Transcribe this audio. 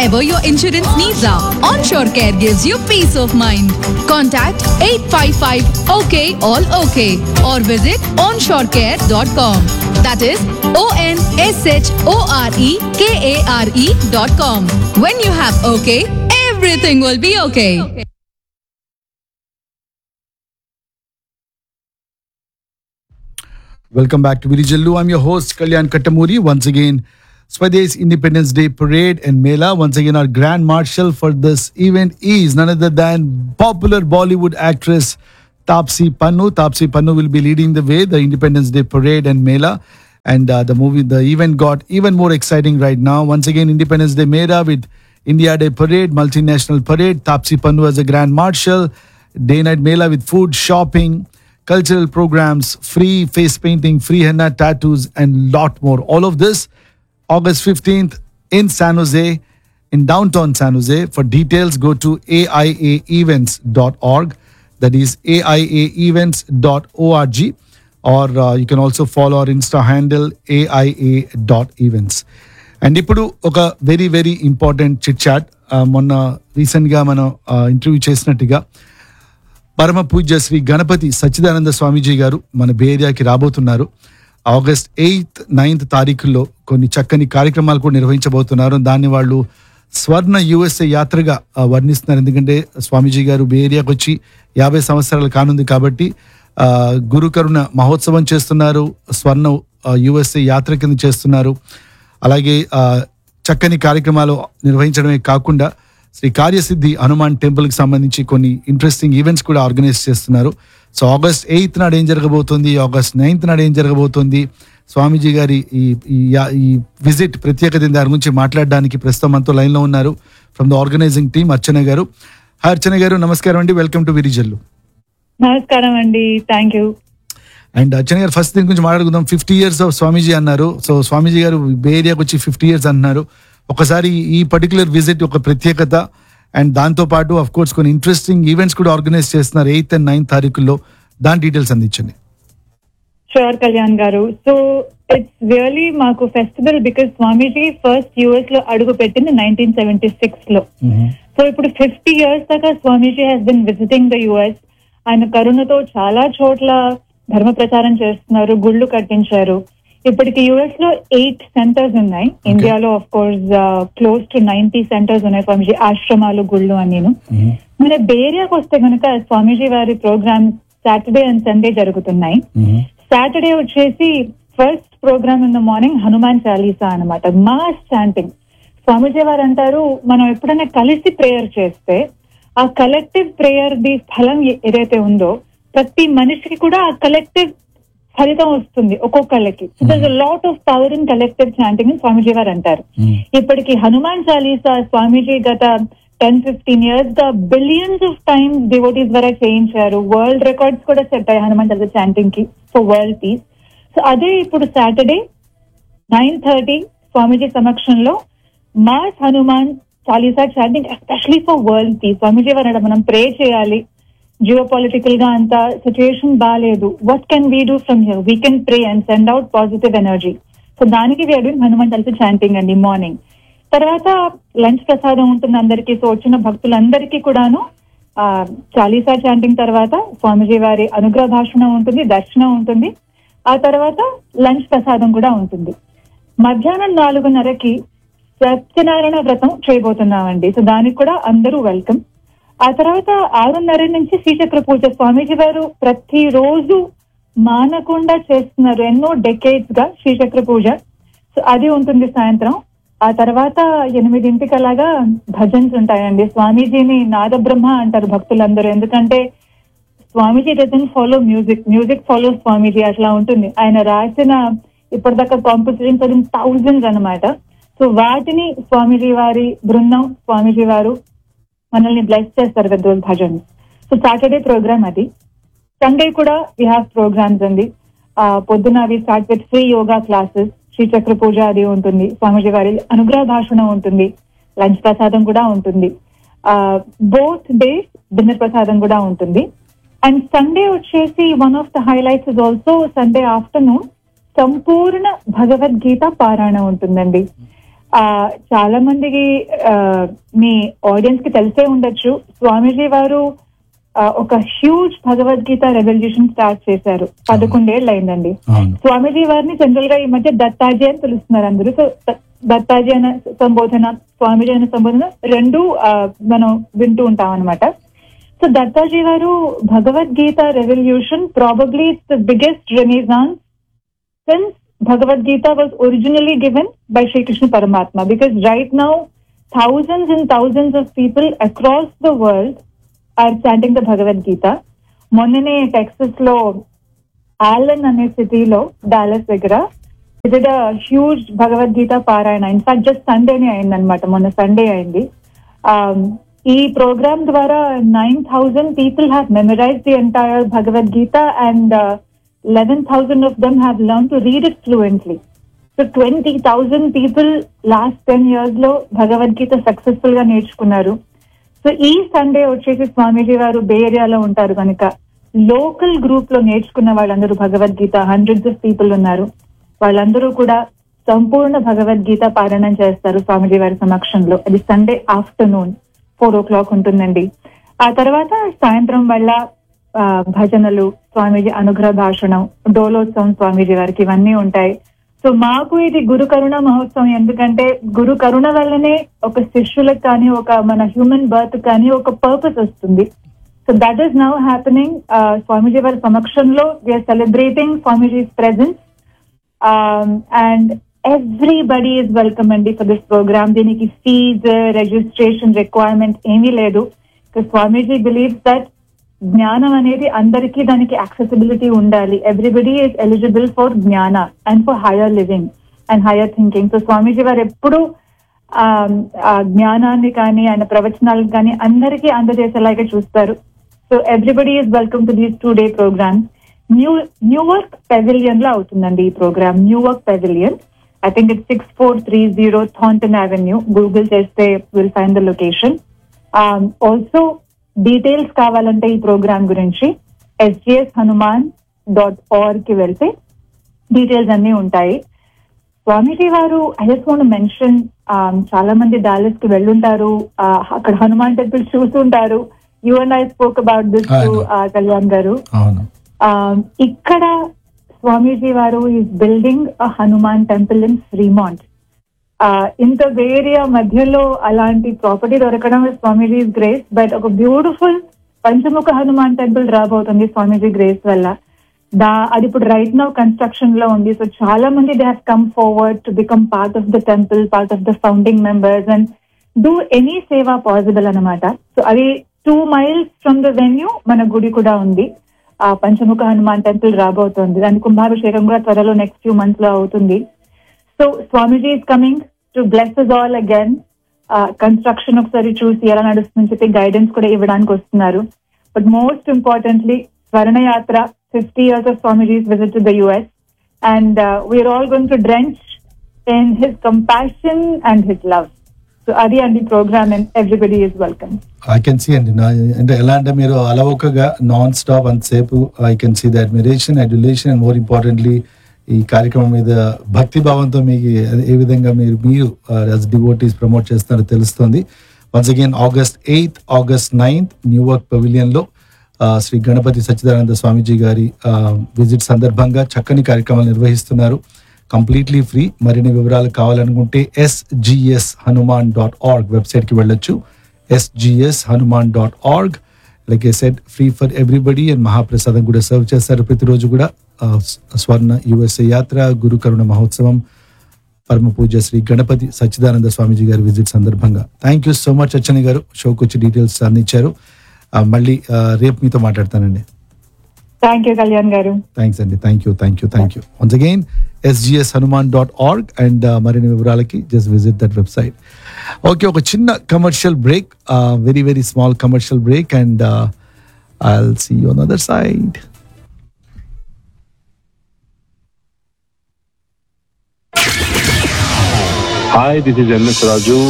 Whatever your insurance needs are, Onshore Care gives you peace of mind. Contact 855 OK All OK or visit onshorecare.com. That is O N S H O R E K A R E.com. When you have OK, everything will be okay. Welcome back to Virijallu. I'm your host, Kalyan Kattamuri. Once again, Swadesh Independence Day Parade and Mela. Once again, our Grand Marshal for this event is none other than popular Bollywood actress Tapsi Pannu. Tapsi Pannu will be leading the way, the Independence Day Parade and Mela. And uh, the movie, the event got even more exciting right now. Once again, Independence Day Mela with India Day Parade, multinational parade. Tapsi Pannu as a Grand Marshal. Day Night Mela with food, shopping, cultural programs, free face painting, free henna tattoos, and lot more. All of this August 15th in San Jose, in downtown San Jose. For details, go to aiaevents.org. That is aiaevents.org. Or uh, you can also follow our Insta handle aia.events. And ఇప్పుడు ఒక very very important chit chat మొన్న రీసెంట్గా మనం interview చేసినట్టుగా పరమ పూజ్య శ్రీ గణపతి సచ్చిదానంద స్వామీజీ గారు మన బే ఏరియాకి రాబోతున్నారు ఆగస్ట్ ఎయిత్ నైన్త్ తారీఖుల్లో కొన్ని చక్కని కార్యక్రమాలు కూడా నిర్వహించబోతున్నారు దాన్ని వాళ్ళు స్వర్ణ యుఎస్ఏ యాత్రగా ఆ, వర్ణిస్తున్నారు ఎందుకంటే స్వామీజీ గారు బే ఏరియాకి వచ్చి యాభై సంవత్సరాలు కానుంది కాబట్టి ఆ, గురు కరుణ మహోత్సవం చేస్తున్నారు స్వర్ణ యుఎస్ఏ యాత్ర కింద చేస్తున్నారు అలాగే ఆ, చక్కని కార్యక్రమాలు నిర్వహించడమే కాకుండా శ్రీ కార్యసిద్ధి హనుమాన్ టెంపుల్ కి సంబంధించి కొన్ని ఇంట్రెస్టింగ్ ఈవెంట్స్ కూడా ఆర్గనైజ్ చేస్తున్నారు సో ఆగస్ట్ ఎయిత్ నాడు ఏం జరగబోతుంది ఆగస్ట్ నైన్త్ నాడు ఏం జరగబోతుంది స్వామీజీ గారి ఈ ఈ యా- ఈ విజిట్ ప్రత్యేకత దాని గురించి మాట్లాడడానికి ప్రస్తుతం మనతో లైన్ లో ఉన్నారు from the organizing team Archana garu hi అర్చన గారు నమస్కారం అండి వెల్కమ్ టు విరిజల్లు నమస్కారం అండి థ్యాంక్ యూ అండ్ అర్చన గారు ఫస్ట్ దీని గురించి మాట్లాడుకుందాం ఫిఫ్టీ ఇయర్స్ ఆఫ్ స్వామీజీ అన్నారు సో స్వామీజీ గారు బే ఏరియాకి వచ్చి ఫిఫ్టీ ఇయర్స్ అంటున్నారు ఒకసారి ఈ పర్టికులర్ విజిట్ ఒక ప్రత్యేకత అండ్ దాంతో పాటు అఫ్ కోర్స్ కొన్ని ఇంట్రెస్టింగ్ ఈవెంట్స్ కూడా ఆర్గనైజ్ చేస్తున్నారు ఎయిత్ అండ్ నైన్త్ తారీఖుల్లో దాని డీటెయిల్స్ అందించండి sure Kalyan garu so it's really మాకు festival because Swamiji first US లో అడుగు పెట్టింది నైన్టీన్ సెవెంటీ సిక్స్ లో సో ఇప్పుడు ఫిఫ్టీ ఇయర్స్ దాకా Swamiji he's been visiting the US ఆయన కరుణతో చాలా చోట్ల ధర్మ ప్రచారం చేస్తున్నారు గుళ్ళు కట్టించారు ఇప్పటికి యుఎస్ లో ఎయిట్ సెంటర్స్ ఉన్నాయి ఇండియాలో of course close to ninety centres ఉన్నాయి స్వామీజీ ఆశ్రమాలు గుళ్ళు అని నేను మన బేరియాకి వస్తే కనుక స్వామీజీ వారి ప్రోగ్రామ్స్ సాటర్డే అండ్ సండే జరుగుతున్నాయి సాటర్డే వచ్చేసి first programme in the morning Hanuman Chalisa అన్నమాట మాస్ చాంటింగ్ స్వామీజీ వారు అంటారు మనం ఎప్పుడైనా కలిసి ప్రేయర్ చేస్తే ఆ కలెక్టివ్ ప్రేయర్ ది ఫలం ఏ- ఏదైతే ఉందో ప్రతి మనిషికి కూడా ఆ కలెక్టివ్ ఫలితం వస్తుంది ఒక్కొక్కళ్ళకి lot of power in collective chanting అని స్వామీజీ వారు అంటారు ఇప్పటికి హనుమాన్ చాలీసా స్వామీజీ గత టెన్ ఫిఫ్టీన్ ఇయర్స్ గా బిలియన్స్ ఆఫ్ టైమ్స్ డివోటీస్ ద్వారా చేయించారు వరల్డ్ రికార్డ్స్ కూడా సెట్ అయ్యాయి హనుమాన్ చాలీసా చాంటింగ్ కి ఫర్ వరల్డ్ పీస్ సో అదే ఇప్పుడు సాటర్డే నైన్ థర్టీ స్వామీజీ సమక్షంలో mass Hanuman Chalisa chanting especially for world peace Swamiji వారు అన్నారు, మనం ప్రే చేయాలి జియో పొలిటికల్ గా అంత సిచ్యుయేషన్ బాగాలేదు what can we do from here we can pray and send out positive energy so దానికి వేడు హనుమాన్ చాలీసా చాంటింగ్ అండి మార్నింగ్ తర్వాత లంచ్ ప్రసాదం ఉంటుంది అందరికీ సో వచ్చిన భక్తులందరికీ కూడాను ఆ, చాలీసా చాంటింగ్ తర్వాత స్వామిజీ వారి అనుగ్రహ భాషణం ఉంటుంది దర్శనం ఉంటుంది ఆ తర్వాత లంచ్ ప్రసాదం కూడా ఉంటుంది మధ్యాహ్నం నాలుగున్నరకి సత్యనారాయణ వ్రతం చేయబోతున్నామండి సో దానికి కూడా అందరూ వెల్కమ్ ఆ తర్వాత ఆరున్నర నుంచి శ్రీచక్ర పూజ స్వామీజీ వారు ప్రతి రోజు మానకుండా చేస్తున్నారు ఎన్నో డెకేడ్స్ గా శ్రీచక్ర పూజ సో అది ఉంటుంది సాయంత్రం ఆ తర్వాత ఎనిమిదింటికి అలాగా భజన్స్ ఉంటాయండి స్వామీజీని నాదబ్రహ్మ అంటారు భక్తులందరూ ఎందుకంటే Swamiji doesn't follow music music follow Swamiji అట్లా ఉంటుంది ఆయన రాసిన ఇప్పటిదాకా కాంపోజిషన్స్ అది థౌజండ్స్ అన్నమాట సో వాటిని స్వామీజీ వారి బృందం స్వామీజీ వారు మనల్ని బ్లెస్ చేస్తారు with those bhajan so Saturday programme అది సండే కూడా వీ హ్యావ్ ప్రోగ్రామ్స్ అండి ఆ, పొద్దున అవి start with free yoga classes శ్రీచక్ర పూజ అది ఉంటుంది స్వామీజీ వారి అనుగ్రహ భాషణం ఉంటుంది లంచ్ ప్రసాదం కూడా ఉంటుంది బోత్ డేస్ డిన్నర్ ప్రసాదం కూడా ఉంటుంది అండ్ సండే వచ్చేసి one of the highlights is also Sunday afternoon సంపూర్ణ భగవద్గీత పారాయణ ఉంటుందండి ఆ, చాలా మందికి ఆ, మీ ఆడియన్స్ కి తెలిసే ఉండొచ్చు స్వామీజీ వారు ఆ, ఒక హ్యూజ్ భగవద్గీత రెవల్యూషన్ స్టార్ట్ చేశారు పదకొండేళ్ళు అయిందండి అవును స్వామీజీ వారిని జనరల్ గా ఈ మధ్య దత్తాజీ అని పిలుస్తున్నారు అందరూ సో ద- దత్తాజీ అనే సంబోధన స్వామీజీ అనే సంబోధన రెండు ఆ, మనం వింటూ ఉంటాం అనమాట so Dattaji garu Bhagavad Gita revolution probably the biggest renaissance since Bhagavad Gita was originally given by Sri Krishna పరమాత్మ because right now thousands and thousands of people across the world are chanting the Bhagavad Gita మొన్ననే టెక్సస్ లో ఆలన్ అనే సిటీలో డాలస్ దగ్గర ఇట్ హ్యూజ్ భగవద్గీత పారాయణ ఇన్ఫాక్ట్ జస్ట్ సండేనే అయిందనమాట మొన్న Sunday అయింది Um, ఈ ప్రోగ్రామ్ ద్వారా nine thousand people have memorize the entire Bhagavad Gita and eleven thousand of them have learn to read it fluently so twenty thousand people last ten years లో Bhagavad Gita successful గా నేర్చుకున్నారు so ఈ Sunday వచ్చేసి స్వామీజీ వారు బే ఏరియాలో ఉంటారు కనుక లోకల్ గ్రూప్ లో నేర్చుకున్న వాళ్ళందరూ భగవద్గీత హండ్రెడ్స్ ఆఫ్ పీపుల్ ఉన్నారు వాళ్ళందరూ కూడా సంపూర్ణ భగవద్గీత పారాయణం చేస్తారు స్వామీజీ వారి సమక్షంలో అది Sunday afternoon four o'clock ఉంటుందండి ఆ తర్వాత సాయంత్రం వల్ల ఆ, భజనలు స్వామీజీ అనుగ్రహ భాషణం డోలోత్సవం స్వామీజీ వారికి ఇవన్నీ ఉంటాయి సో మాకు ఇది గురు కరుణ మహోత్సవం ఎందుకంటే గురు కరుణ వల్లనే ఒక శిష్యులకు కానీ ఒక మన హ్యూమన్ బర్త్ కానీ ఒక పర్పస్ వస్తుంది so that is now happening Swamiji వారి సమక్షంలో we are celebrating Swamiji's presence and everybody is welcome అండి ఫర్ దిస్ ప్రోగ్రామ్ దీనికి ఫీజ్ రిజిస్ట్రేషన్ రిక్వైర్మెంట్ ఏమీ లేదు స్వామీజీ బిలీవ్స్ దట్ జ్ఞానం అనేది అందరికీ దానికి యాక్సెసిబిలిటీ ఉండాలి everybody is eligible for jnana and for higher living and higher thinking so Swamiji వారు ఎప్పుడు ఆ ఆ జ్ఞానాన్ని కానీ ఆయన ప్రవచనాలు కానీ అందరికీ అందజేసేలాగా చూస్తారు so everybody is welcome to these two day programmes new Newark pavilion లో అవుతుందండి ఈ programme Newark pavilion I think it six four three zero Thornton avenue Google చేస్తే will find the location also details కావాలంటే ఈ programme గురించి SGS Hanuman dot org కి వెళ్తే details అన్ని ఉంటాయి స్వామీజీ వారు ఐ జస్ట్ వాంట్ మెన్షన్ చాలా మంది డాలస్ కి వెళ్ళుంటారు uh, అక్కడ హనుమాన్ టెంపుల్ చూస్తుంటారు you and I spoke about this I know. Kalyan garu అవును Um, ఇక్కడ స్వామీజీ వారు is building a Hanuman temple in Fremont ఇంత ఏరియా మధ్యలో అలాంటి ప్రాపర్టీ దొరకడం స్వామీజీ గ్రేస్ బట్ ఒక బ్యూటిఫుల్ పంచముఖ హనుమాన్ టెంపుల్ రాబోతుంది స్వామీజీ గ్రేస్ వల్ల దా అది ఇప్పుడు రైట్ నౌ కన్స్ట్రక్షన్ లో ఉంది సో చాలా మంది they have come forward to become part of the temple part of the founding members and do any seva possible అనమాట సో అది two miles from the venue మన గుడి కూడా ఉంది ఆ పంచముఖ హనుమాన్ టెంపుల్ రాబోతోంది దాని కుంభాభిషేకం కూడా త్వరలో నెక్స్ట్ ఫ్యూ మంత్స్ లో అవుతుంది so Swamiji is coming to bless us all again construction ఒకసారి చూసి ఎలా నడుస్తుందని చెప్పి గైడెన్స్ కూడా ఇవ్వడానికి వస్తున్నారు but most importantly Swarnayatra fifty years of Swamiji's visit to the US and we are all going to drench in his compassion and his love so అది అండి programme and everybody is welcome I can see అండి నా అంటే ఎలా అంటే మీరు అలవోకగా non stop అంతసేపు I can see the admiration adulation and more importantly ఈ కార్యక్రమం మీద భక్తి భావంతో మీకు ఏ విధంగా మీరు మీరు యాజ్ డివోటీస్ ప్రమోట్ చేస్తున్నారో తెలుస్తుంది once again August eighth August ninth New York పవిలియన్లో శ్రీ గణపతి సచ్చిదానంద స్వామీజీ గారి విజిట్ సందర్భంగా చక్కని కార్యక్రమాలు నిర్వహిస్తున్నారు కంప్లీట్లీ ఫ్రీ మరిన్ని వివరాలు కావాలనుకుంటే ఎస్జిఎస్ హనుమాన్ డాట్ ఆర్గ్ వెబ్సైట్కి వెళ్ళొచ్చు SGS Hanuman dot org like I said free for everybody and మహాప్రసాదం కూడా సర్వ్ చేస్తారు ప్రతిరోజు కూడా ఆ, స్వర్ణ యుఎస్ఏ యాత్ర గురు కరుణ మహోత్సవం పరమ పూజ శ్రీ గణపతి సచ్చిదానంద స్వామీజీ గారి విజిట్ సందర్భంగా థ్యాంక్ యూ సో మచ్ అచ్చని గారు షోకి వచ్చి డీటెయిల్స్ అందించారు ఆ, మళ్ళీ ఆ, రేపు మీతో మాట్లాడతానండి thank you Kalyan garu thanks అండి thank you thank you thank you once again SGS Hanuman dot org and మరిన్ని వివరాలకి just visit that website okay ఒక చిన్న commercial break very very small commercial break and I see on other side Hi, this is MS Raju.